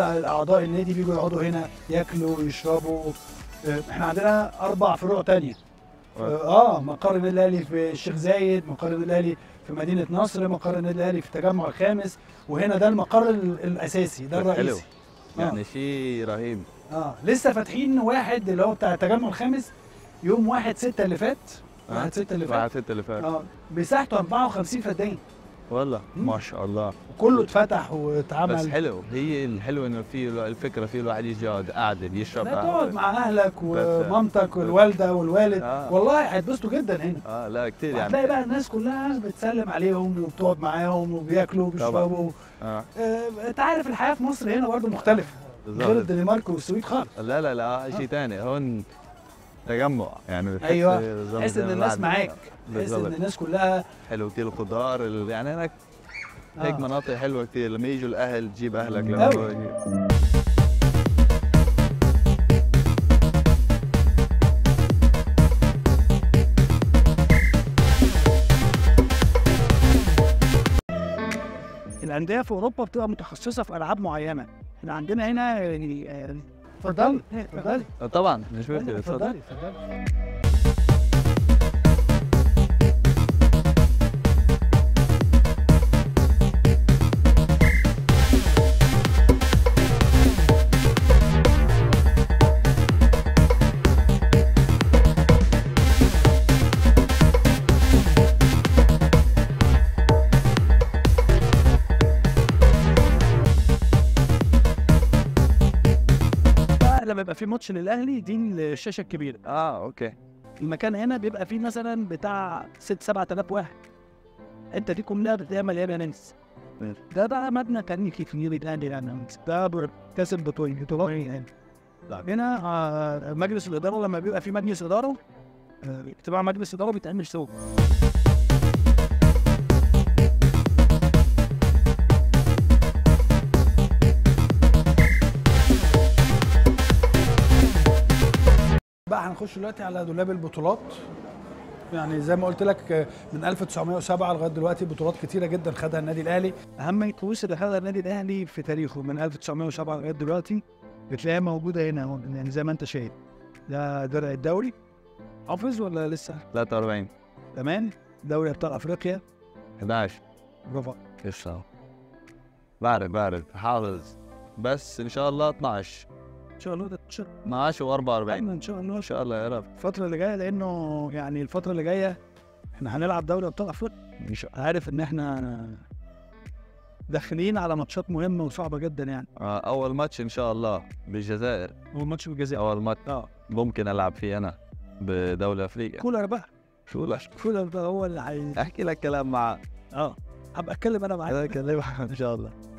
اعضاء النادي بيجوا يقعدوا هنا ياكلوا ويشربوا آه، احنا عندنا اربع فروع تانية اه مقر النادي الاهلي في الشيخ زايد مقر النادي الاهلي في مدينه نصر مقر النادي الاهلي في التجمع الخامس وهنا ده المقر ال- الاساسي ده حلو الرئيسي آه. يعني شيء رهيب اه لسه فاتحين واحد اللي هو بتاع التجمع الخامس يوم واحد ستة اللي فات آه. واحد ستة اللي فات واحد ستة اللي فات اه مساحته 54 فدان والله مم. ما شاء الله وكله اتفتح واتعمل بس حلو هي الحلو انه في الفكره في الواحد يجي يقعد قاعده يشرب لا قهوة. تقعد مع اهلك بس- ومامتك والوالده والوالد آه. والله هيتبسطوا جدا هنا اه لا كثير يعني هتلاقي بقى الناس كلها بتسلم عليهم وبتقعد معاهم وبياكلوا وبيشربوا آه. آه، انت عارف الحياه في مصر هنا برضه مختلفه غير بالضبط الدنمارك والسويد خالص لا لا لا شيء ثاني هون تجمع يعني بتحس ايوه بالظبط تحس ان زي الناس الواحد- معاك تحس بالضبط. ان الناس كلها حلو كثير الخضار ال- يعني هناك هيك آه. مناطق حلوه كثير لما يجوا الاهل تجيب اهلك أوي. لما الانديه في اوروبا بتبقى متخصصه في العاب معينه احنا عندنا هنا يعني آه، اتفضلي اتفضلي آه، طبعا مش مشكله تفضل اتفضلي اتفضلي بقى لما يبقى في ماتش للاهلي دي الشاشه الكبيره اه اوكي المكان هنا بيبقى فيه مثلا بتاع 6 7000 واحد الحته دي كلها بتلاقيها مليانه ناس ماشي. ده بقى مبنى كان كبير الاهلي يعني ده بيكتسب بطولة بطولات يعني هنا آه، مجلس الاداره لما بيبقى في مجلس اداره آه، اجتماع مجلس اداره بيتعمل سوا بقى هنخش دلوقتي على دولاب البطولات يعني زي ما قلت لك آه، من 1907 لغايه دلوقتي بطولات كتيره جدا خدها النادي الاهلي اهم الكؤوس اللي خدها النادي الاهلي في تاريخه من 1907 لغايه دلوقتي بتلاقيها موجوده هنا اهو يعني زي ما انت شايف ده درع الدوري حافظ ولا لسه 43 تمام دوري ابطال افريقيا 11 برافو ايش صار بعرف بعرف حافظ بس ان شاء الله 12 ان شاء الله ده ان شاء 12 و44 الله ان شاء الله ان شاء الله يا رب الفتره اللي جايه لانه يعني الفتره اللي جايه احنا هنلعب دوري ابطال افريقيا ان شاء عارف ان احنا داخلين على ماتشات مهمه وصعبه جدا يعني الله اول ماتش ان شاء الله بالجزائر هو ماتش بالجزائر اول ماتش اه ممكن العب فيه انا بدوله افريقيا كولر بقى شو لا كولر بقى هو اللي عايز احكي لك كلام معاه اه هبقى اتكلم انا معاك انا اكلمك ان شاء الله